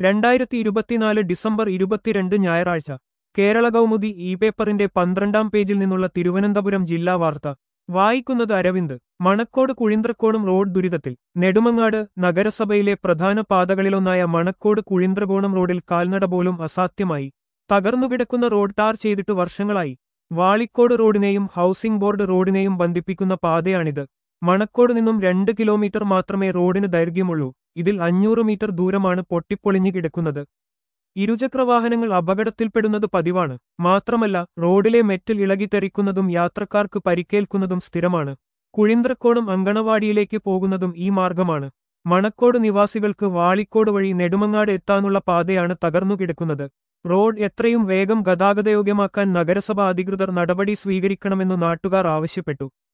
രണ്ടായിരത്തി ഇരുപത്തിനാല് ഡിസംബർ ഇരുപത്തിരണ്ട് ഞായറാഴ്ച കേരള കൗമുദി ഇ പേപ്പറിന്റെ പന്ത്രണ്ടാം പേജിൽ നിന്നുള്ള തിരുവനന്തപുരം ജില്ലാ വാർത്ത വായിക്കുന്നത് അരവിന്ദ് മണക്കോട് കുഴിന്ത്രക്കോണം റോഡ് ദുരിതത്തിൽ നെടുമങ്ങാട് നഗരസഭയിലെ പ്രധാന പാതകളിലൊന്നായ മണക്കോട് കുഴിന്ത്രകോണം റോഡിൽ കാൽനട പോലും അസാധ്യമായി തകർന്നുകിടക്കുന്ന റോഡ് ടാർ ചെയ്തിട്ട് വർഷങ്ങളായി വാളിക്കോട് റോഡിനെയും ഹൗസിംഗ് ബോർഡ് റോഡിനെയും ബന്ധിപ്പിക്കുന്ന പാതയാണിത് മണക്കോട് നിന്നും രണ്ട് കിലോമീറ്റർ മാത്രമേ റോഡിന് ദൈർഘ്യമുള്ളൂ ഇതിൽ അഞ്ഞൂറ് മീറ്റർ ദൂരമാണ് പൊട്ടിപ്പൊളിഞ്ഞു കിടക്കുന്നത് ഇരുചക്രവാഹനങ്ങൾ അപകടത്തിൽപ്പെടുന്നത് പതിവാണ് മാത്രമല്ല റോഡിലെ മെറ്റൽ ഇളകിത്തെറിക്കുന്നതും യാത്രക്കാർക്ക് പരിക്കേൽക്കുന്നതും സ്ഥിരമാണ് കുഴിന്ത്രക്കോണം അങ്കണവാടിയിലേക്ക് പോകുന്നതും ഈ മാർഗമാണ് മണക്കോട് നിവാസികൾക്ക് വാളിക്കോട് വഴി നെടുമങ്ങാട് എത്താനുള്ള പാതയാണ് തകർന്നുകിടക്കുന്നത് റോഡ് എത്രയും വേഗം ഗതാഗതയോഗ്യമാക്കാൻ നഗരസഭ അധികൃതർ നടപടി സ്വീകരിക്കണമെന്നു നാട്ടുകാർ ആവശ്യപ്പെട്ടു